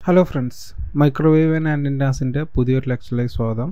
hello friends microwave and ആൻറ്റിൻഡാസിൻ്റെ പുതിയൊരു ലെക്ചറിലേക്ക് സ്വാഗതം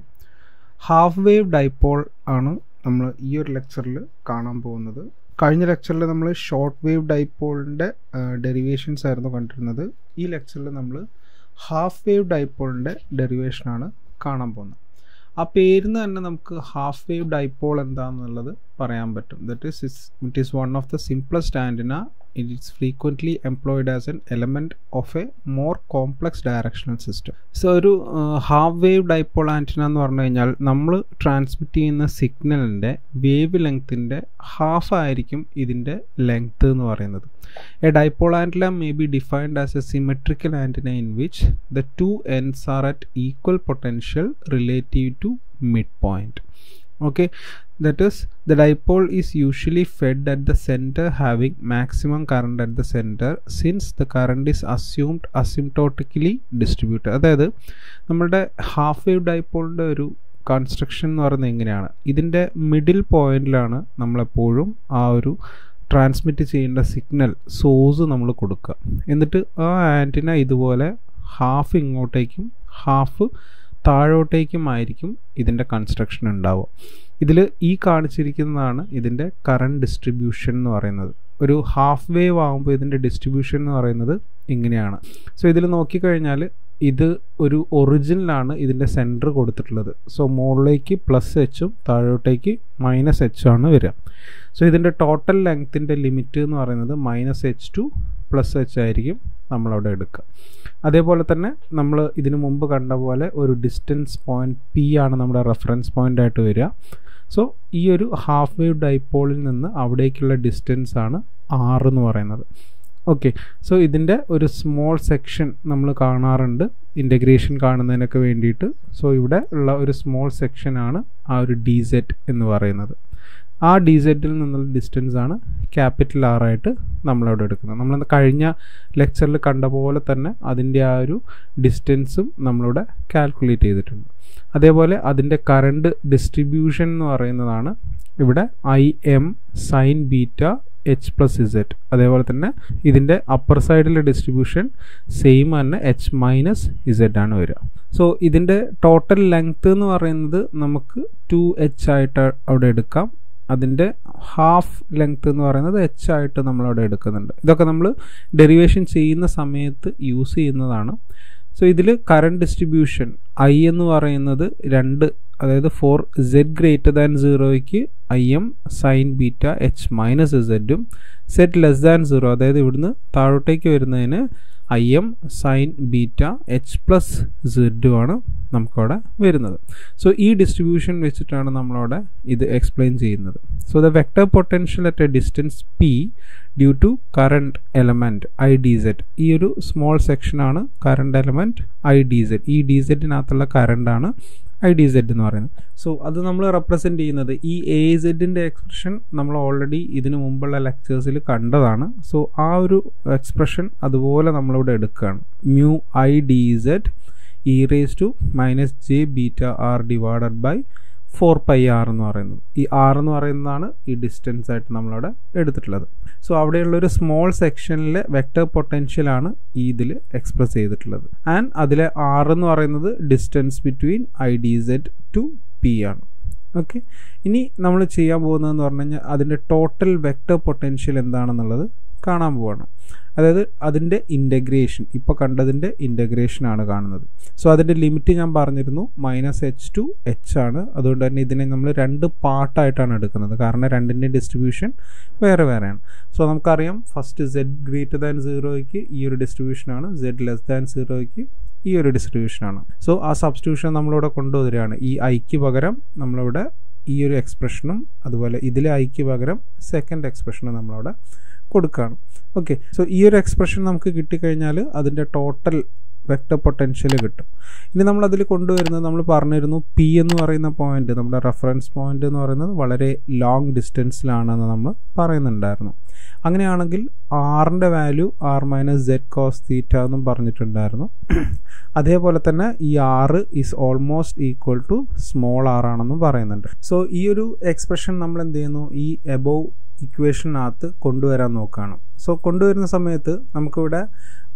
ഹാഫ് വേവ് ഡൈപോൾ ആണ് നമ്മൾ ഈ ഒരു ലെക്ചറിൽ കാണാൻ പോകുന്നത് കഴിഞ്ഞ ലെക്ചറിൽ നമ്മൾ ഷോർട്ട് വേവ് ഡൈപോളിൻ്റെ ഡെറിവേഷൻസ് ആയിരുന്നു കണ്ടിരുന്നത് ഈ ലെക്ചറിൽ നമ്മൾ ഹാഫ് വേവ് ഡൈപോളിൻ്റെ ഡെറിവേഷനാണ് കാണാൻ പോകുന്നത് ആ പേരിന് തന്നെ നമുക്ക് ഹാഫ് വേവ് ഡൈപോൾ എന്താണെന്നുള്ളത് പറയാൻ പറ്റും that is it is one of the simplest antenna it is frequently employed as an element of a more complex directional system so ഒരു ഹാഫ് വേവ് ഡൈപോൾ ആൻറ്റിന എന്ന് പറഞ്ഞു കഴിഞ്ഞാൽ നമ്മൾ ട്രാൻസ്മിറ്റ് ചെയ്യുന്ന സിഗ്നലിൻ്റെ wave ലെങ്ത്തിൻ്റെ half ആയിരിക്കും ഇതിൻ്റെ ലെങ്ത്ത് എന്ന് പറയുന്നത് a dipole antenna may be defined as a symmetrical antenna in which the two ends are at equal potential relative to mid point okay that is the dipole is usually fed at the center having maximum current at the center since the current is assumed asymptotically distributed അതായത് നമ്മളുടെ half wave ഡൈപ്പോളിൻ്റെ ഒരു construction എന്ന് പറയുന്നത് എങ്ങനെയാണ് ഇതിൻ്റെ middle പോയിന്റിലാണ് നമ്മളെപ്പോഴും ആ ഒരു ട്രാൻസ്മിറ്റ് ചെയ്യേണ്ട സിഗ്നൽ സോഴ്സ് നമ്മൾ കൊടുക്കുക എന്നിട്ട് ആ ആൻറ്റിന ഇതുപോലെ ഹാഫ് ഇങ്ങോട്ടേക്കും ഹാഫ് താഴോട്ടേക്കുമായിരിക്കും ഇതിൻ്റെ കൺസ്ട്രക്ഷൻ ഉണ്ടാവുക ഇതിൽ ഈ കാണിച്ചിരിക്കുന്നതാണ് ഇതിൻ്റെ കറണ്ട് ഡിസ്ട്രിബ്യൂഷൻ എന്ന് പറയുന്നത് ഒരു ഹാഫ് വേവ് ആകുമ്പോൾ ഇതിൻ്റെ ഡിസ്ട്രിബ്യൂഷൻ എന്ന് പറയുന്നത് ഇങ്ങനെയാണ് സോ ഇതിൽ നോക്കിക്കഴിഞ്ഞാൽ ഇത് ഒരു ഒറിജിനലാണ് ഇതിൻ്റെ സെൻറ്റർ കൊടുത്തിട്ടുള്ളത് സോ മുകളിലേക്ക് പ്ലസ് എച്ചും താഴോട്ടേക്ക് മൈനസ് എച്ചും ആണ് വരിക സോ ഇതിൻ്റെ ടോട്ടൽ ലെങ്ത്തിൻ്റെ ലിമിറ്റ് എന്ന് പറയുന്നത് minus H to plus H ആയിരിക്കും നമ്മളവിടെ എടുക്കുക അതേപോലെ തന്നെ നമ്മൾ ഇതിനു മുമ്പ് കണ്ട പോലെ ഒരു ഡിസ്റ്റൻസ് പോയിന്റ് പി ആണ് നമ്മുടെ റെഫറൻസ് പോയിന്റ് ആയിട്ട് വരിക സോ ഈ ഒരു ഹാഫ് വേവ് ഡൈപ്പോളിൽ നിന്ന് അവിടേക്കുള്ള ഡിസ്റ്റൻസ് ആണ് ആറ് എന്ന് പറയുന്നത് ഓക്കെ സോ ഇതിൻ്റെ ഒരു സ്മോൾ സെക്ഷൻ നമ്മൾ കാണാറുണ്ട് ഇൻ്റഗ്രേഷൻ കാണുന്നതിനൊക്കെ വേണ്ടിയിട്ട് സോ ഇവിടെ ഉള്ള ഒരു സ്മോൾ സെക്ഷനാണ് ആ ഒരു ഡി സെറ്റ് എന്ന് പറയുന്നത് ആ ഡി സെറ്റിൽ നിന്നുള്ള ഡിസ്റ്റൻസ് ആണ് ക്യാപിറ്റൽ ആർ ആയിട്ട് നമ്മളവിടെ എടുക്കുന്നത് നമ്മൾ കഴിഞ്ഞ ലെക്ചറിൽ കണ്ട പോലെ തന്നെ അതിൻ്റെ ആ ഒരു ഡിസ്റ്റൻസും നമ്മളിവിടെ കാൽക്കുലേറ്റ് ചെയ്തിട്ടുണ്ട് അതേപോലെ അതിൻ്റെ കറണ്ട് ഡിസ്ട്രിബ്യൂഷൻ എന്ന് പറയുന്നതാണ് ഇവിടെ I M sine beta H plus Z അതേപോലെ തന്നെ ഇതിൻ്റെ അപ്പർ സൈഡിലെ ഡിസ്ട്രിബ്യൂഷൻ സെയിം തന്നെ എച്ച് മൈനസ് ഇസെറ്റ് ആണ് വരിക സോ ഇതിൻ്റെ ടോട്ടൽ ലെങ്ത്ത് എന്ന് പറയുന്നത് നമുക്ക് ടു എച്ച് ആയിട്ട് അവിടെ എടുക്കാം അതിൻ്റെ ഹാഫ് ലെങ്ത് എന്ന് പറയുന്നത് എച്ച് ആയിട്ട് നമ്മളവിടെ എടുക്കുന്നുണ്ട് ഇതൊക്കെ നമ്മൾ ഡെറിവേഷൻ ചെയ്യുന്ന സമയത്ത് യൂസ് ചെയ്യുന്നതാണ് സോ ഇതിൽ കറണ്ട് ഡിസ്ട്രിബ്യൂഷൻ ഐ എന്ന് പറയുന്നത് രണ്ട് അതായത് ഫോർ സെഡ് ഗ്രേറ്റർ ദാൻ സീറോയ്ക്ക് I M sine beta H minus സെഡും സെറ്റ് ലെസ് ദാൻ സീറോ അതായത് ഇവിടുന്ന് താഴോട്ടേക്ക് വരുന്നതിന് I M sine beta H plus സെഡുമാണ് നമുക്കവിടെ വരുന്നത് സോ ഈ ഡിസ്ട്രിബ്യൂഷൻ വെച്ചിട്ടാണ് നമ്മളവിടെ ഇത് എക്സ്പ്ലെയിൻ ചെയ്യുന്നത് so the vector potential at a distance P due to current element I D Z ഈ ഒരു സ്മോൾ സെക്ഷനാണ് current element I D Z ഈ ഡി സെഡിനകത്തുള്ള കറണ്ടാണ് ഐ ഡി സെഡ് എന്ന് പറയുന്നത് സോ അത് നമ്മൾ റെപ്രസെൻറ്റ് ചെയ്യുന്നത് ഈ എ സെഡിൻ്റെ എക്സ്പ്രഷൻ നമ്മൾ ഓൾറെഡി ഇതിനു മുമ്പുള്ള ലെക്ചേഴ്സിൽ കണ്ടതാണ് സോ ആ ഒരു എക്സ്പ്രഷൻ അതുപോലെ നമ്മളിവിടെ എടുക്കുകയാണ് mu I D Z E raise to minus J beta R divided by four pi R എന്ന് പറയുന്നത് ഈ ആർ എന്ന് പറയുന്നതാണ് ഈ ഡിസ്റ്റൻസ് ആയിട്ട് നമ്മളവിടെ എടുത്തിട്ടുള്ളത് സോ അവിടെയുള്ള ഒരു സ്മോൾ സെക്ഷനിലെ വെക്ടർ പൊട്ടൻഷ്യലാണ് ഈ ഇതിൽ എക്സ്പ്രസ് ചെയ്തിട്ടുള്ളത് ആൻഡ് അതിലെ ആർ എന്ന് പറയുന്നത് distance between I D Z to P ആണ് ഓക്കെ ഇനി നമ്മൾ ചെയ്യാൻ പോകുന്നതെന്ന് പറഞ്ഞു കഴിഞ്ഞാൽ അതിൻ്റെ ടോട്ടൽ വെക്ടർ പൊട്ടൻഷ്യൽ എന്താണെന്നുള്ളത് കാണാൻ പോവാണ് അതായത് അതിൻ്റെ ഇൻ്റഗ്രേഷൻ ഇപ്പോൾ കണ്ടതിൻ്റെ ഇൻ്റഗ്രേഷൻ ആണ് കാണുന്നത് സോ അതിൻ്റെ ലിമിറ്റ് ഞാൻ പറഞ്ഞിരുന്നു മൈനസ് എച്ച് ടു എച്ച് ആണ് അതുകൊണ്ട് തന്നെ ഇതിനെ നമ്മൾ രണ്ട് പാർട്ടായിട്ടാണ് എടുക്കുന്നത് കാരണം രണ്ടിൻ്റെ ഡിസ്ട്രിബ്യൂഷൻ വേറെ വേറെയാണ് സോ നമുക്കറിയാം ഫസ്റ്റ് സെഡ് ഗ്രേറ്റർ ദാൻ സീറോയ്ക്ക് ഈ ഒരു ഡിസ്ട്രിബ്യൂഷനാണ് സെഡ് ലെസ് ദാൻ സീറോയ്ക്ക് ഈ ഒരു ഡിസ്ട്രിബ്യൂഷനാണ് സോ ആ സബ്സ്റ്റിറ്റ്യൂഷൻ നമ്മളിവിടെ കൊണ്ടുവരികയാണ് ഈ ഐക്ക് പകരം നമ്മളിവിടെ ഈ ഒരു എക്സ്പ്രഷനും അതുപോലെ ഇതിലെ ഐക്ക് പകരം സെക്കൻഡ് എക്സ്പ്രഷനും നമ്മളവിടെ കൊടുക്കുകയാണ് ഓക്കെ സോ ഈ ഒരു എക്സ്പ്രഷൻ നമുക്ക് കിട്ടിക്കഴിഞ്ഞാൽ അതിൻ്റെ ടോട്ടൽ വെക്ടർ പൊട്ടൻഷ്യൽ കിട്ടും ഇനി നമ്മൾ അതിൽ കൊണ്ടുവരുന്നത് നമ്മൾ പറഞ്ഞിരുന്നു പി എന്ന് പറയുന്ന പോയിന്റ് നമ്മുടെ റെഫറൻസ് പോയിന്റ് എന്ന് പറയുന്നത് വളരെ ലോങ് ഡിസ്റ്റൻസിലാണെന്ന് നമ്മൾ പറയുന്നുണ്ടായിരുന്നു അങ്ങനെയാണെങ്കിൽ ആറിൻ്റെ value R minus Z cos theta എന്നും പറഞ്ഞിട്ടുണ്ടായിരുന്നു അതേപോലെ തന്നെ ഈ R is almost equal to small R ആണെന്നും പറയുന്നുണ്ട് സോ ഈ ഒരു എക്സ്പ്രഷൻ നമ്മൾ എന്ത് ചെയ്യുന്നു ഈ എബോവ് ഇക്വേഷനകത്ത് കൊണ്ടുവരാൻ നോക്കുകയാണ് സോ കൊണ്ടുവരുന്ന സമയത്ത് നമുക്കിവിടെ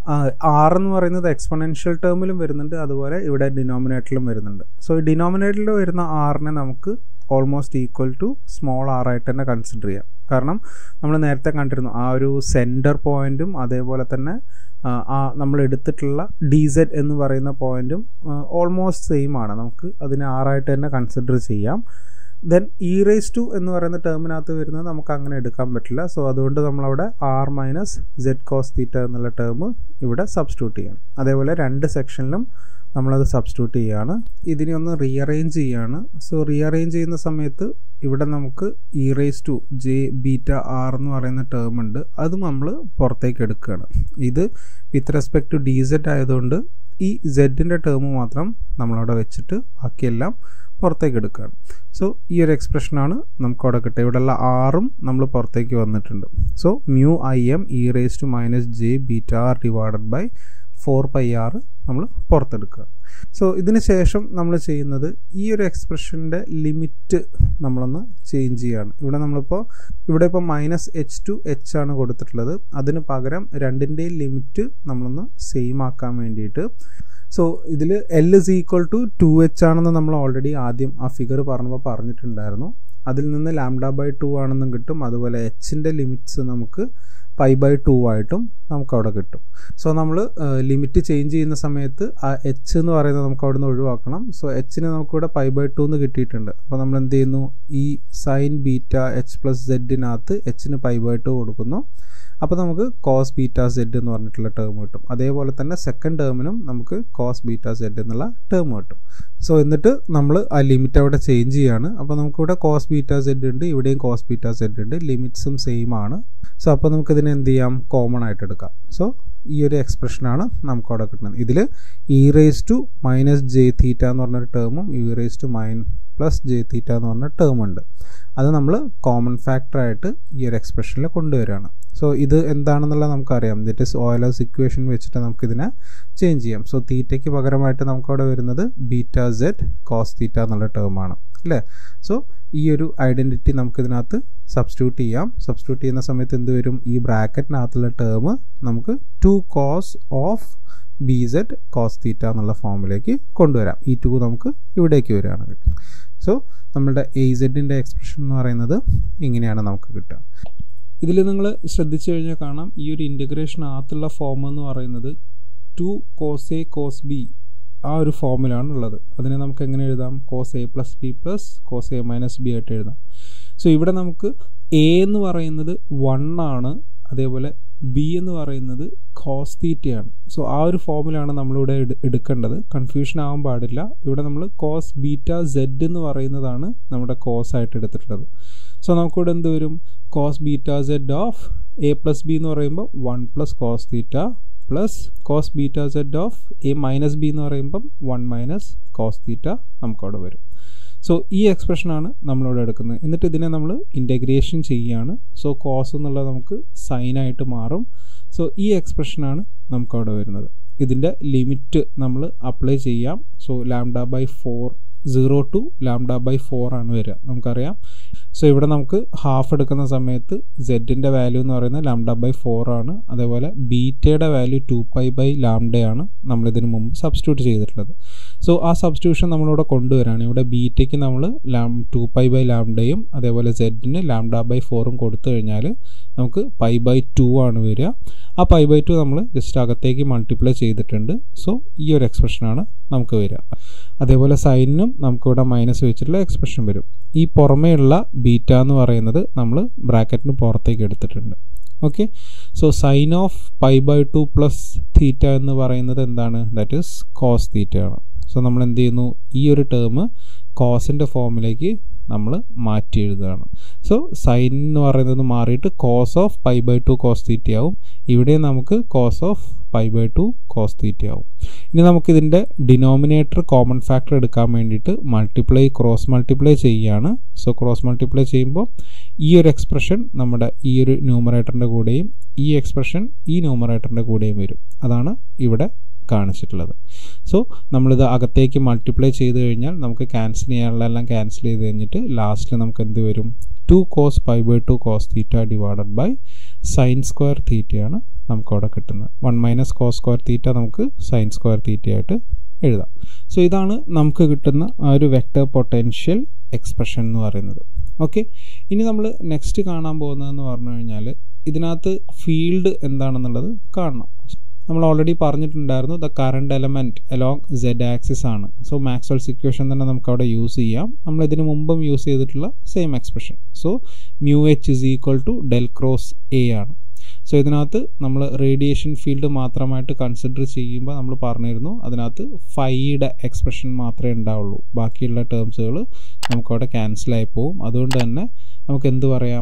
ആർ എന്ന് പറയുന്നത് എക്സ്പൊണൻഷ്യൽ ടേമിലും വരുന്നുണ്ട് അതുപോലെ ഇവിടെ ഡിനോമിനേറ്ററിലും വരുന്നുണ്ട് സോ ഈ ഡിനോമിനേറ്ററിൽ വരുന്ന ആറിനെ നമുക്ക് almost equal to small R ആയിട്ട് തന്നെ കൺസിഡർ ചെയ്യാം കാരണം നമ്മൾ നേരത്തെ കണ്ടിരുന്നു ആ ഒരു സെൻറ്റർ പോയിന്റും അതേപോലെ തന്നെ ആ നമ്മൾ എടുത്തിട്ടുള്ള ഡി സെഡ് എന്ന് പറയുന്ന പോയിന്റും ഓൾമോസ്റ്റ് സെയിം ആണ് നമുക്ക് അതിനെ ആറായിട്ട് തന്നെ കൺസിഡർ ചെയ്യാം ദെൻ ഇ റേസ് ടു എന്ന് പറയുന്ന ടേമിനകത്ത് വരുന്നത് നമുക്ക് അങ്ങനെ എടുക്കാൻ പറ്റില്ല സോ അതുകൊണ്ട് നമ്മളവിടെ R minus Z cos theta എന്നുള്ള ടേം ഇവിടെ സബ്സ്റ്റിറ്റ്യൂട്ട് ചെയ്യണം അതേപോലെ രണ്ട് സെക്ഷനിലും നമ്മളത് സബ്സ്റ്റിറ്റ്യൂട്ട് ചെയ്യുകയാണ് ഇതിനെ ഒന്ന് റീഅറേഞ്ച് ചെയ്യുകയാണ് സോ റീഅറേഞ്ച് ചെയ്യുന്ന സമയത്ത് ഇവിടെ നമുക്ക് E raise to J beta R എന്ന് പറയുന്ന ടേം ഉണ്ട് അത് നമ്മൾ പുറത്തേക്ക് എടുക്കുകയാണ് ഇത് with respect to D Z ആയതുകൊണ്ട് ഈ സെഡിൻ്റെ ടേം മാത്രം നമ്മളവിടെ വെച്ചിട്ട് ബാക്കിയെല്ലാം പുറത്തേക്ക് എടുക്കുകയാണ് സോ ഈ ഒരു എക്സ്പ്രഷനാണ് നമുക്ക് അവിടെ കിട്ടുക ഇവിടെയുള്ള ആറും നമ്മൾ പുറത്തേക്ക് വന്നിട്ടുണ്ട് so mu I M E raise to minus J beta R divided by four pi R നമ്മൾ പുറത്തെടുക്കുക സോ ഇതിന് ശേഷം നമ്മൾ ചെയ്യുന്നത് ഈ ഒരു എക്സ്പ്രഷൻ്റെ ലിമിറ്റ് നമ്മളൊന്ന് ചേഞ്ച് ചെയ്യുകയാണ് ഇവിടെ നമ്മളിപ്പോൾ ഇവിടെ ഇപ്പോൾ മൈനസ് എച്ച് ടു എച്ച് ആണ് കൊടുത്തിട്ടുള്ളത് അതിന് പകരം രണ്ടിൻ്റെയും ലിമിറ്റ് നമ്മളൊന്ന് സെയിം ആക്കാൻ വേണ്ടിയിട്ട് സോ ഇതിൽ L is equal to two H ആണെന്ന് നമ്മൾ ഓൾറെഡി ആദ്യം ആ ഫിഗർ പറഞ്ഞപ്പോൾ പറഞ്ഞിട്ടുണ്ടായിരുന്നു അതിൽ നിന്ന് ലാംഡ ബൈ ടു ആണെന്നും കിട്ടും അതുപോലെ എച്ചിൻ്റെ ലിമിറ്റ്സ് നമുക്ക് പൈ ബൈ ടു ആയിട്ടും നമുക്ക് അവിടെ കിട്ടും സോ നമ്മൾ ലിമിറ്റ് ചേഞ്ച് ചെയ്യുന്ന സമയത്ത് ആ എച്ച് എന്ന് പറയുന്നത് നമുക്ക് അവിടെ നിന്ന് ഒഴിവാക്കണം സോ എച്ചിന് നമുക്കിവിടെ പൈ ബൈ ടു എന്ന് കിട്ടിയിട്ടുണ്ട് അപ്പോൾ നമ്മൾ എന്ത് ചെയ്യുന്നു ഈ സൈൻ ബീറ്റ എച്ച് പ്ലസ് സെഡിനകത്ത് എച്ചിന് പൈ ബൈ ടു കൊടുക്കുന്നു അപ്പോൾ നമുക്ക് കോസ് ബീറ്റ സെഡ് എന്ന് പറഞ്ഞിട്ടുള്ള ടേം കിട്ടും അതേപോലെ തന്നെ സെക്കൻഡ് ടേമിനും നമുക്ക് കോസ് ബീറ്റ സെഡ് എന്നുള്ള ടേം കിട്ടും സോ എന്നിട്ട് നമ്മൾ ആ ലിമിറ്റ് അവിടെ ചേഞ്ച് ചെയ്യാണ് അപ്പോൾ നമുക്കിവിടെ കോസ് ബീറ്റ സെഡ് ഉണ്ട് ഇവിടെയും കോസ് ബീറ്റ സെഡ് ഉണ്ട് ലിമിറ്റ്സും സെയിം ആണ് സോ അപ്പോൾ നമുക്കിതിനെ എന്ത് ചെയ്യാം കോമൺ ആയിട്ട് എടുക്കാം സോ ഈ ഒരു എക്സ്പ്രഷനാണ് നമുക്ക് അവിടെ കിട്ടുന്നത് ഇതിൽ E raise to minus J theta എന്ന് പറഞ്ഞൊരു ടേമും E raise to mine plus J theta എന്ന് പറഞ്ഞ ടേം ഉണ്ട് അത് നമ്മൾ കോമൺ ഫാക്ടറായിട്ട് ഈ ഒരു എക്സ്പ്രഷനിൽ കൊണ്ടുവരികയാണ് സോ ഇത് എന്താണെന്നുള്ളത് നമുക്കറിയാം ദറ്റ് ഇസ് ഓയിലേഴ്സ് ഇക്വേഷൻ വെച്ചിട്ട് നമുക്കിതിനെ ചേഞ്ച് ചെയ്യാം സോ തീറ്റയ്ക്ക് പകരമായിട്ട് നമുക്കവിടെ വരുന്നത് ബീറ്റ സെഡ് കോസ് തീറ്റ എന്നുള്ള ടേമാണ് അല്ലേ സോ ഈ ഒരു ഐഡൻറ്റിറ്റി നമുക്കിതിനകത്ത് സബ്സ്റ്റിറ്റ്യൂട്ട് ചെയ്യാം സബ്സ്റ്റിറ്റ്യൂട്ട് ചെയ്യുന്ന സമയത്ത് എന്ത് വരും ഈ ബ്രാക്കറ്റിനകത്തുള്ള ടേം നമുക്ക് two cos of B Z cos theta എന്നുള്ള ഫോമിലേക്ക് കൊണ്ടുവരാം ഈ ടു നമുക്ക് ഇവിടേക്ക് വരികയാണെങ്കിൽ സോ നമ്മളുടെ എ സെഡിൻ്റെ എക്സ്പ്രഷൻ എന്ന് പറയുന്നത് ഇങ്ങനെയാണ് നമുക്ക് കിട്ടുക ഇതിൽ നിങ്ങൾ ശ്രദ്ധിച്ചു കഴിഞ്ഞാൽ കാണാം ഈ ഒരു ഇൻ്റഗ്രേഷനകത്തുള്ള ഫോം എന്ന് പറയുന്നത് two cos A cos B ആ ഒരു ഫോമിലാണ് ഉള്ളത് അതിനെ നമുക്ക് എങ്ങനെ എഴുതാം cos A plus B plus cos A minus B ആയിട്ട് എഴുതാം സോ ഇവിടെ നമുക്ക് എ എന്ന് പറയുന്നത് വൺ ആണ് അതേപോലെ ബി എന്ന് പറയുന്നത് കോസ് തീറ്റയാണ് സോ ആ ഒരു ഫോമിലാണ് നമ്മളിവിടെ എടുക്കേണ്ടത് കൺഫ്യൂഷൻ ആവാൻ പാടില്ല ഇവിടെ നമ്മൾ കോസ് ബീറ്റ സെഡ് എന്ന് പറയുന്നതാണ് നമ്മുടെ കോസ് ആയിട്ട് എടുത്തിട്ടുള്ളത് സോ നമുക്കിവിടെ എന്ത് വരും cos beta Z of A plus B എന്ന് പറയുമ്പോൾ one plus cos theta plus cos beta Z of A minus B എന്ന് പറയുമ്പം വൺ മൈനസ് കോസ് തീറ്റ നമുക്കവിടെ വരും സോ ഈ എക്സ്പ്രഷനാണ് നമ്മളിവിടെ എടുക്കുന്നത് എന്നിട്ട് ഇതിനെ നമ്മൾ ഇൻ്റഗ്രേഷൻ ചെയ്യുകയാണ് സോ കോസ് എന്നുള്ളത് നമുക്ക് സൈനായിട്ട് മാറും സോ ഈ എക്സ്പ്രഷനാണ് നമുക്കവിടെ വരുന്നത് ഇതിൻ്റെ ലിമിറ്റ് നമ്മൾ അപ്ലൈ ചെയ്യാം so lambda by four zero to lambda by four ആണ് വരിക നമുക്കറിയാം സോ ഇവിടെ നമുക്ക് ഹാഫ് എടുക്കുന്ന സമയത്ത് സെഡിൻ്റെ വാല്യൂ എന്ന് പറയുന്നത് ലാംഡ ബൈ ഫോർ ആണ് അതേപോലെ ബീറ്റയുടെ വാല്യൂ ടു പൈ ബൈ ലാംഡയാണ് നമ്മളിതിന് മുമ്പ് സബ്സ്റ്റിറ്റ്യൂട്ട് ചെയ്തിട്ടുള്ളത് സോ ആ സബ്സ്റ്റിറ്റ്യൂഷൻ നമ്മളിവിടെ കൊണ്ടുവരാണ് ഇവിടെ ബീറ്റയ്ക്ക് നമ്മൾ ലാം ടു പൈ ബൈ ലാംഡയും അതേപോലെ സെഡിന് ലാംഡ ബൈ ഫോറും കൊടുത്തു കഴിഞ്ഞാൽ നമുക്ക് പൈ ബൈ ടു ആണ് വരിക ആ പൈ ബൈ ടു നമ്മൾ ജസ്റ്റ് അകത്തേക്ക് മൾട്ടിപ്ലൈ ചെയ്തിട്ടുണ്ട് സോ ഈ ഒരു എക്സ്പ്രഷനാണ് നമുക്ക് വരിക അതേപോലെ സൈനിനും നമുക്കിവിടെ മൈനസ് വെച്ചിട്ടുള്ള എക്സ്പ്രഷൻ വരും ഈ പുറമേയുള്ള ബീറ്റ എന്ന് പറയുന്നത് നമ്മൾ ബ്രാക്കറ്റിന് പുറത്തേക്ക് എടുത്തിട്ടുണ്ട് okay so sine of pi by two plus theta എന്ന് പറയുന്നത് എന്താണ് ദാറ്റ് ഈസ് കോസ് തീറ്റ ആണ് സോ നമ്മൾ എന്ത് ചെയ്യുന്നു ഈ ഒരു ടേം കോസിൻ്റെ ഫോമിലേക്ക് നമ്മൾ മാറ്റി എഴുതുകയാണ് സോ സൈൻ എന്ന് പറയുന്നത് മാറിയിട്ട് cos of pi by two cos തീറ്റയാവും ഇവിടെ നമുക്ക് cos of pi by two cos തീറ്റയാവും ഇനി നമുക്കിതിൻ്റെ ഡിനോമിനേറ്റർ കോമൺ ഫാക്ടർ എടുക്കാൻ വേണ്ടിയിട്ട് മൾട്ടിപ്ലൈ ക്രോസ് മൾട്ടിപ്ലൈ ചെയ്യുകയാണ് സോ ക്രോസ് മൾട്ടിപ്ലൈ ചെയ്യുമ്പോൾ ഈ ഒരു എക്സ്പ്രഷൻ നമ്മുടെ ഈ ഒരു ന്യൂമറേറ്ററിൻ്റെ കൂടെയും ഈ എക്സ്പ്രഷൻ ഈ ന്യൂമറേറ്ററിൻ്റെ കൂടെയും വരും അതാണ് ഇവിടെ കാണിച്ചിട്ടുള്ളത് സോ നമ്മളിത് അകത്തേക്ക് മൾട്ടിപ്ലൈ ചെയ്ത് കഴിഞ്ഞാൽ നമുക്ക് ക്യാൻസൽ ചെയ്യാനുള്ളതെല്ലാം ക്യാൻസൽ ചെയ്ത് കഴിഞ്ഞിട്ട് ലാസ്റ്റിൽ നമുക്ക് എന്ത് വരും two cos pi by two cos theta divided by sine square തീറ്റയാണ് നമുക്കവിടെ കിട്ടുന്നത് one minus cos square theta നമുക്ക് സൈൻ സ്ക്വയർ തീറ്റയായിട്ട് എഴുതാം സോ ഇതാണ് നമുക്ക് കിട്ടുന്ന ആ ഒരു വെക്റ്റർ പൊട്ടൻഷ്യൽ എക്സ്പ്രഷൻ എന്ന് പറയുന്നത് ഓക്കെ ഇനി നമ്മൾ നെക്സ്റ്റ് കാണാൻ പോകുന്നതെന്ന് പറഞ്ഞു കഴിഞ്ഞാൽ ഇതിനകത്ത് ഫീൽഡ് എന്താണെന്നുള്ളത് കാണണം നമ്മൾ ഓൾറെഡി പറഞ്ഞിട്ടുണ്ടായിരുന്നു the current element along Z axis ആണ് സോ മാക്സ്വെൽസ് ഇക്വേഷൻ തന്നെ നമുക്ക് അവിടെ യൂസ് ചെയ്യാം നമ്മൾ ഇതിനു മുമ്പും യൂസ് ചെയ്തിട്ടുള്ള same expression so mu H is equal to del cross A ആണ് സോ ഇതിനകത്ത് നമ്മൾ റേഡിയേഷൻ ഫീൽഡ് മാത്രമായിട്ട് കൺസിഡർ ചെയ്യുമ്പോൾ നമ്മൾ പറഞ്ഞിരുന്നു അതിനകത്ത് ഫൈയുടെ എക്സ്പ്രഷൻ മാത്രമേ ഉണ്ടാവുള്ളൂ ബാക്കിയുള്ള ടേംസുകൾ നമുക്കവിടെ ക്യാൻസലായി പോവും അതുകൊണ്ട് തന്നെ നമുക്ക് എന്ത് പറയാം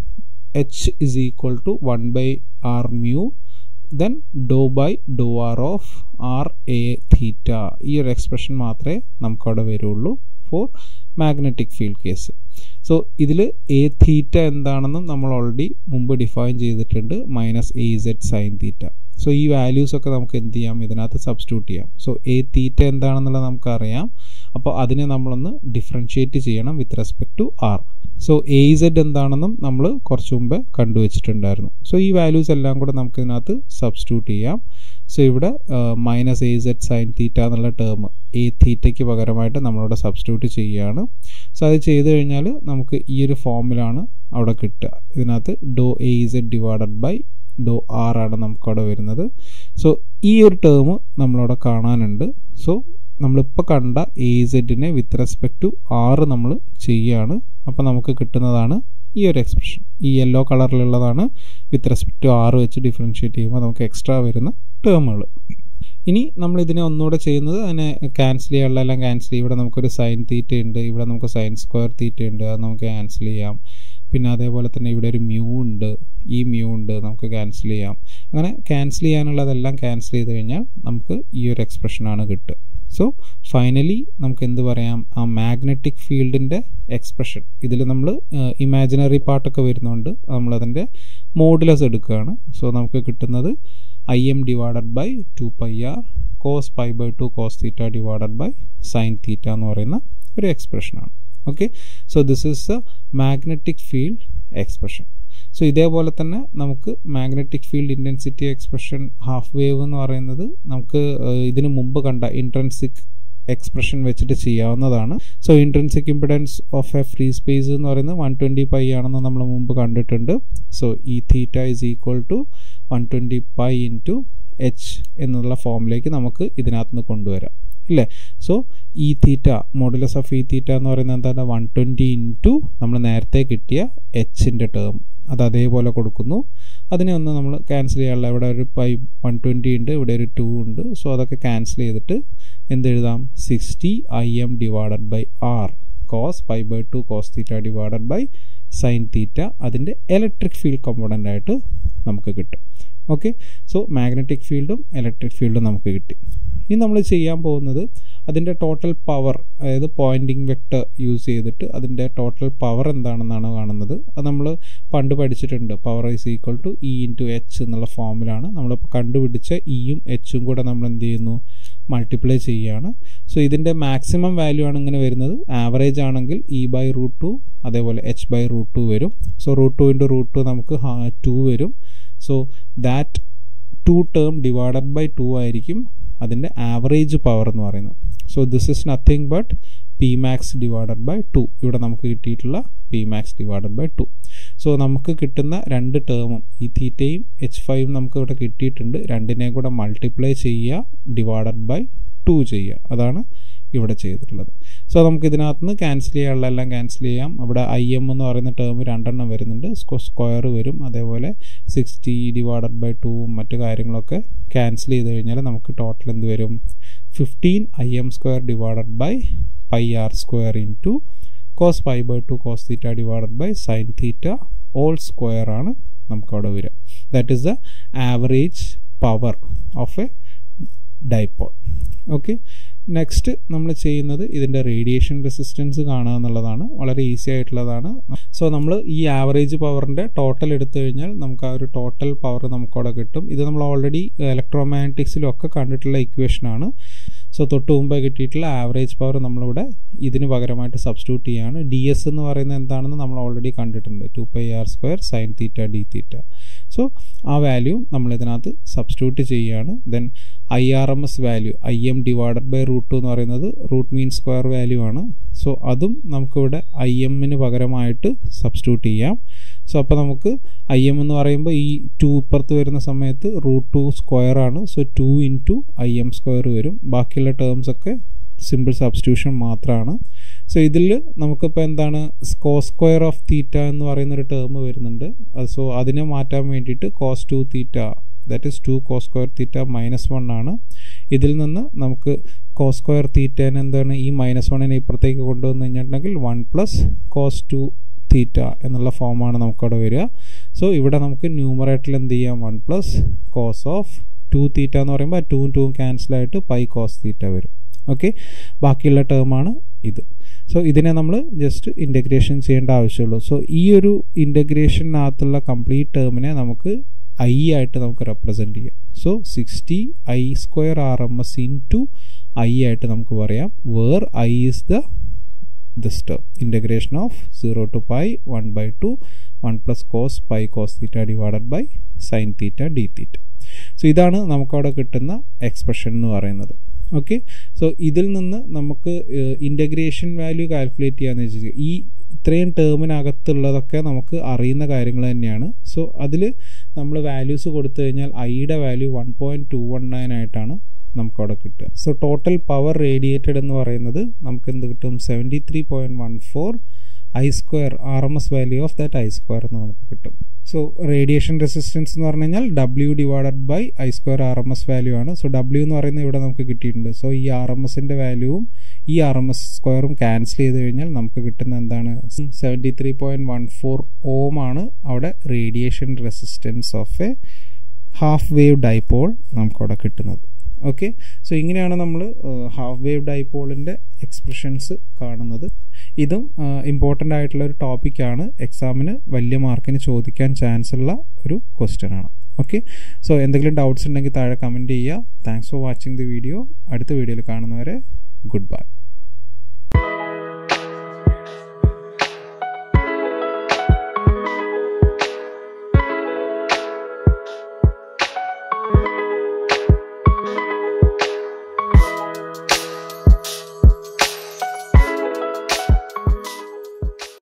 H is equal to one by R mu then doe by doe R of R A theta ഈ ഒരു എക്സ്പ്രഷൻ മാത്രമേ നമുക്കവിടെ വരുള്ളൂ for magnetic field case so ഇതിൽ എ തീറ്റ എന്താണെന്നും നമ്മൾ ഓൾറെഡി മുമ്പ് ഡിഫൈൻ ചെയ്തിട്ടുണ്ട് minus A Z sine theta so ഈ വാല്യൂസ് ഒക്കെ നമുക്ക് എന്ത് ചെയ്യാം ഇതിനകത്ത് സബ്സ്റ്റിറ്റ്യൂട്ട് ചെയ്യാം സോ എ തീറ്റ എന്താണെന്നുള്ളത് നമുക്കറിയാം അപ്പോൾ അതിനെ നമ്മളൊന്ന് ഡിഫറൻഷിയേറ്റ് ചെയ്യണം with respect to R so A Z എന്താണെന്നും നമ്മൾ കുറച്ച് മുമ്പ് കണ്ടുവച്ചിട്ടുണ്ടായിരുന്നു സോ ഈ വാല്യൂസ് എല്ലാം കൂടെ നമുക്ക് ഇതിനകത്ത് സബ്സ്റ്റിറ്റ്യൂട്ട് ചെയ്യാം സോ ഇവിടെ minus A Z sine theta എന്നുള്ള ടേം എ തീറ്റയ്ക്ക് പകരമായിട്ട് നമ്മളിവിടെ സബ്സ്റ്റിറ്റ്യൂട്ട് ചെയ്യുകയാണ് സോ അത് ചെയ്ത് കഴിഞ്ഞാൽ നമുക്ക് ഈ ഒരു ഫോമിലാണ് അവിടെ കിട്ടുക ഇതിനകത്ത് doe A Z divided by doe R ആണ് നമുക്കവിടെ വരുന്നത് സോ ഈ ഒരു ടേം നമ്മളവിടെ കാണാനുണ്ട് സോ നമ്മളിപ്പോൾ കണ്ട എ സെഡിനെ വിത്ത് റെസ്പെക്ട് ടു ആറ് നമ്മൾ ചെയ്യുകയാണ് അപ്പോൾ നമുക്ക് കിട്ടുന്നതാണ് ഈ ഒരു എക്സ്പ്രഷൻ ഈ യെല്ലോ കളറിലുള്ളതാണ് വിത്ത് റെസ്പെക്ട് ടു ആറ് വെച്ച് ഡിഫറൻഷ്യേറ്റ് ചെയ്യുമ്പോൾ നമുക്ക് എക്സ്ട്രാ വരുന്ന ടേമുകൾ ഇനി നമ്മൾ ഇതിനെ ഒന്നുകൂടെ ചെയ്യുന്നത് അതിനെ ക്യാൻസൽ ചെയ്യാനുള്ള എല്ലാം ക്യാൻസൽ ചെയ്യും ഇവിടെ നമുക്കൊരു സൈൻ തീറ്റ ഉണ്ട് ഇവിടെ നമുക്ക് സൈൻ സ്ക്വയർ തീറ്റ ഉണ്ട് അത് നമുക്ക് ക്യാൻസൽ ചെയ്യാം പിന്നെ അതേപോലെ തന്നെ ഇവിടെ ഒരു മ്യൂ ഉണ്ട് ഈ മ്യൂ ഉണ്ട് നമുക്ക് ക്യാൻസൽ ചെയ്യാം അങ്ങനെ ക്യാൻസൽ ചെയ്യാനുള്ളതെല്ലാം ക്യാൻസൽ ചെയ്ത് കഴിഞ്ഞാൽ നമുക്ക് ഈ ഒരു എക്സ്പ്രഷനാണ് കിട്ടുക സോ ഫൈനലി നമുക്ക് എന്ത് പറയാം ആ മാഗ്നറ്റിക് ഫീൽഡിൻ്റെ എക്സ്പ്രഷൻ ഇതിൽ നമ്മൾ ഇമാജിനറി പാർട്ടൊക്കെ വരുന്നുണ്ട് നമ്മളതിൻ്റെ മോഡുലസ് എടുക്കുകയാണ് സോ നമുക്ക് കിട്ടുന്നത് I M divided by two pi R cos pi by two cos theta divided by sine theta എന്ന് പറയുന്ന ഒരു എക്സ്പ്രഷനാണ് okay so this is a magnetic field expression so ഇതേപോലെ തന്നെ നമുക്ക് magnetic field intensity expression half wave എന്ന് പറയുന്നത് നമുക്ക് ഇതിനു മുമ്പ് കണ്ട ഇൻട്രൻസിക് എക്സ്പ്രഷൻ വെച്ചിട്ട് ചെയ്യാവുന്നതാണ് so intrinsic impedance of a free space എന്ന് പറയുന്നത് വൺ ട്വൻറ്റി പൈ ആണെന്ന് നമ്മൾ മുമ്പ് കണ്ടിട്ടുണ്ട് സോ ഈ theta is equal to one twenty pi into H എന്നുള്ള ഫോമിലേക്ക് നമുക്ക് ഇതിനകത്ത് നിന്ന് കൊണ്ടുവരാം ഇല്ലേ സോ ഈ തീറ്റ മോഡുലസ് ഓഫ് ഈ തീറ്റ എന്ന് പറയുന്നത് എന്താണ് വൺ ട്വൻറ്റി ഇൻറ്റു നമ്മൾ നേരത്തെ കിട്ടിയ എച്ചിൻ്റെ ടേം അത് അതേപോലെ കൊടുക്കുന്നു അതിനെ ഒന്ന് നമ്മൾ ക്യാൻസൽ ചെയ്യാനുള്ള ഇവിടെ ഒരു പൈ വൺ ട്വൻറ്റി ഉണ്ട് ഇവിടെ ഒരു ടു ഉണ്ട് സോ അതൊക്കെ ക്യാൻസൽ ചെയ്തിട്ട് എന്തെഴുതാം sixty I M divided by R cos pi by two cos theta divided by sine theta അതിൻ്റെ ഇലക്ട്രിക് ഫീൽഡ് കമ്പോണൻ്റ് ആയിട്ട് നമുക്ക് കിട്ടും ഓക്കെ സോ മാഗ്നറ്റിക് ഫീൽഡും ഇലക്ട്രിക് ഫീൽഡും നമുക്ക് കിട്ടി ഇനി നമ്മൾ ചെയ്യാൻ പോകുന്നത് അതിൻ്റെ ടോട്ടൽ പവർ അതായത് പോയിൻറ്റിങ് വെക്ടർ യൂസ് ചെയ്തിട്ട് അതിൻ്റെ ടോട്ടൽ പവർ എന്താണെന്നാണ് കാണുന്നത് അത് നമ്മൾ പണ്ട് പഠിച്ചിട്ടുണ്ട് power is equal to E into H എന്നുള്ള ഫോമിലാണ് നമ്മളിപ്പോൾ കണ്ടുപിടിച്ച ഇയും എച്ചും കൂടെ നമ്മൾ എന്ത് ചെയ്യുന്നു മൾട്ടിപ്ലൈ ചെയ്യുകയാണ് സോ ഇതിൻ്റെ മാക്സിമം വാല്യൂ ആണ് ഇങ്ങനെ വരുന്നത് ആവറേജ് ആണെങ്കിൽ ഇ ബൈ റൂട്ട് ടു അതേപോലെ എച്ച് ബൈ റൂട്ട് ടു വരും so root two into root two നമുക്ക് ടു വരും so that two term divided by two ആയിരിക്കും അതിൻ്റെ ആവറേജ് പവർ എന്ന് പറയുന്നത് so this is nothing but P max divided by two ഇവിടെ നമുക്ക് കിട്ടിയിട്ടുള്ള P max divided by two so നമുക്ക് കിട്ടുന്ന രണ്ട് ടേമും ഈ തീറ്റയും എച്ച് ഫൈവും നമുക്ക് ഇവിടെ കിട്ടിയിട്ടുണ്ട് രണ്ടിനെയും കൂടെ മൾട്ടിപ്ലൈ ചെയ്യുക ഡിവൈഡഡ് ബൈ ടു ചെയ്യുക അതാണ് ഇവിടെ ചെയ്തിട്ടുള്ളത് സോ നമുക്ക് ഇതിനകത്ത് നിന്ന് ക്യാൻസൽ ചെയ്യാനുള്ള എല്ലാം ക്യാൻസൽ ചെയ്യാം അവിടെ ഐ എം എന്ന് പറയുന്ന ടേം രണ്ടെണ്ണം വരുന്നുണ്ട് സ്ക്വയർ വരും അതേപോലെ സിക്സ്റ്റി ഡിവൈഡഡ് ബൈ ടൂവും മറ്റു കാര്യങ്ങളൊക്കെ ക്യാൻസൽ ചെയ്ത് കഴിഞ്ഞാൽ നമുക്ക് ടോട്ടൽ എന്ത് വരും fifteen I M square divided by pi R square in two cos pi by two cos theta divided by sine theta all square ആണ് നമുക്കവിടെ വരിക that is the average power of a dipole okay next നമ്മൾ ചെയ്യുന്നത് ഇതിൻ്റെ radiation resistance കാണുക എന്നുള്ളതാണ് വളരെ easy ആയിട്ടുള്ളതാണ് സോ നമ്മൾ ഈ ആവറേജ് പവറിൻ്റെ ടോട്ടൽ എടുത്തു കഴിഞ്ഞാൽ നമുക്ക് ആ ഒരു ടോട്ടൽ പവർ നമുക്കവിടെ കിട്ടും ഇത് നമ്മൾ ഓൾറെഡി ഇലക്ട്രോമാഗ്നറ്റിക്സിലും ഒക്കെ കണ്ടിട്ടുള്ള ഇക്വേഷനാണ് സോ തൊട്ട് മുമ്പേ കിട്ടിയിട്ടുള്ള ആവറേജ് പവർ നമ്മളിവിടെ ഇതിന് പകരമായിട്ട് സബ്സ്റ്റിറ്റ്യൂട്ട് ചെയ്യുകയാണ് ഡി എസ് എന്ന് പറയുന്നത് എന്താണെന്ന് നമ്മൾ ഓൾറെഡി കണ്ടിട്ടുണ്ട് two pi R square sine theta D theta so ആ വാല്യൂ നമ്മൾ ഇതിനകത്ത് സബ്സ്റ്റിറ്റ്യൂട്ട് ചെയ്യുകയാണ് then I R M S value I M divided by root എന്ന് പറയുന്നത് റൂട്ട് മീൻ സ്ക്വയർ വാല്യൂ ആണ് സോ അതും നമുക്കിവിടെ ഐ എമ്മിന് പകരമായിട്ട് സബ്സ്റ്റിറ്റ്യൂട്ട് ചെയ്യാം സോ അപ്പോൾ നമുക്ക് ഐ എം എന്ന് പറയുമ്പോൾ ഈ ടു ഇപ്പുറത്ത് വരുന്ന സമയത്ത് റൂട്ട് ടു സ്ക്വയർ ആണ് so two into I M square വരും ബാക്കിയുള്ള ടേംസ് ഒക്കെ സിമ്പിൾ സബ്സ്റ്റിറ്റ്യൂഷൻ മാത്രമാണ് സോ ഇതിൽ നമുക്കിപ്പോൾ എന്താണ് സ്കോ സ്ക്വയർ ഓഫ് തീറ്റ എന്ന് പറയുന്ന ഒരു ടേം വരുന്നുണ്ട് സോ അതിനെ മാറ്റാൻ വേണ്ടിയിട്ട് cos two theta that is two cos square theta minus one ആണ് ഇതിൽ നിന്ന് നമുക്ക് കോസ് സ്ക്വയർ തീറ്റേനെ എന്താണ് ഈ മൈനസ് വണ്ണിനെ ഇപ്പുറത്തേക്ക് കൊണ്ടുവന്ന് കഴിഞ്ഞിട്ടുണ്ടെങ്കിൽ one plus cos two theta എന്നുള്ള ഫോമാണ് നമുക്കവിടെ വരിക സോ ഇവിടെ നമുക്ക് ന്യൂമറേറ്ററിൽ എന്ത് ചെയ്യാം one plus cos of two theta എന്ന് പറയുമ്പോൾ ടു ടു ക്യാൻസലായിട്ട് പൈ കോസ് തീറ്റ വരും ഓക്കെ ബാക്കിയുള്ള ടേമാണ് ഇത് സോ ഇതിനെ നമ്മൾ ജസ്റ്റ് ഇൻ്റഗ്രേഷൻ ചെയ്യേണ്ട ആവശ്യമുള്ളൂ സോ ഈ ഒരു ഇൻ്റഗ്രേഷനകത്തുള്ള കംപ്ലീറ്റ് ടേമിനെ നമുക്ക് ഐ ആയിട്ട് നമുക്ക് റെപ്രസെൻറ്റ് ചെയ്യാം so sixty I square R M S in two I ആയിട്ട് നമുക്ക് പറയാം where I is the this term integration of 0 to pi 1 by 2 1 plus cos pi cos theta divided by sin theta d theta so ഇതാണ് നമുക്കവിടെ കിട്ടുന്ന expression എന്ന് പറയുന്നത് okay so ഇതിൽ നിന്ന് നമുക്ക് ഇൻ്റഗ്രേഷൻ വാല്യൂ കാൽക്കുലേറ്റ് ചെയ്യാന്ന് വെച്ചാൽ ഈ ഇത്രയും ടേമിനകത്തുള്ളതൊക്കെ നമുക്ക് അറിയുന്ന കാര്യങ്ങൾ തന്നെയാണ് സോ അതിൽ നമ്മൾ വാല്യൂസ് കൊടുത്തു കഴിഞ്ഞാൽ ഐയുടെ value one point two one nine ആയിട്ടാണ് നമുക്കവിടെ കിട്ടുക സോ ടോട്ടൽ പവർ റേഡിയേറ്റഡ് എന്ന് പറയുന്നത് നമുക്ക് എന്ത് കിട്ടും seventy three point one four I square R M S value of that I square എന്ന് നമുക്ക് കിട്ടും സോ റേഡിയേഷൻ റെസിസ്റ്റൻസ് എന്ന് പറഞ്ഞു കഴിഞ്ഞാൽ W divided by I square R M S value ആണ് സോ ഡബ്ല്യു എന്ന് പറയുന്നത് ഇവിടെ നമുക്ക് കിട്ടിയിട്ടുണ്ട് സോ ഈ ആർ എം എസിൻ്റെ വാല്യൂവും ഈ ആർ എം എസ് സ്ക്വയറും ക്യാൻസൽ ചെയ്ത് കഴിഞ്ഞാൽ നമുക്ക് കിട്ടുന്ന എന്താണ് seventy three point one four ohm ആണ് അവിടെ radiation resistance of a half wave dipole നമുക്കവിടെ കിട്ടുന്നത് ഓക്കെ സോ ഇങ്ങനെയാണ് നമ്മൾ ഹാഫ് വേവ് ഡൈപോളിൻ്റെ എക്സ്പ്രഷൻസ് കാണുന്നത് ഇതും ഇമ്പോർട്ടൻ്റ് ആയിട്ടുള്ള ഒരു ടോപ്പിക്കാണ് എക്സാമിന് വലിയ മാർക്കിന് ചോദിക്കാൻ ചാൻസ് ഉള്ള ഒരു ക്വസ്റ്റ്യൻ ആണ് ഓക്കെ സോ എന്തെങ്കിലും ഡൗട്ട്സ് ഉണ്ടെങ്കിൽ താഴെ കമൻറ്റ് ചെയ്യുക thanks for watching the video അടുത്ത വീഡിയോയിൽ കാണുന്നവരെ ഗുഡ് ബൈ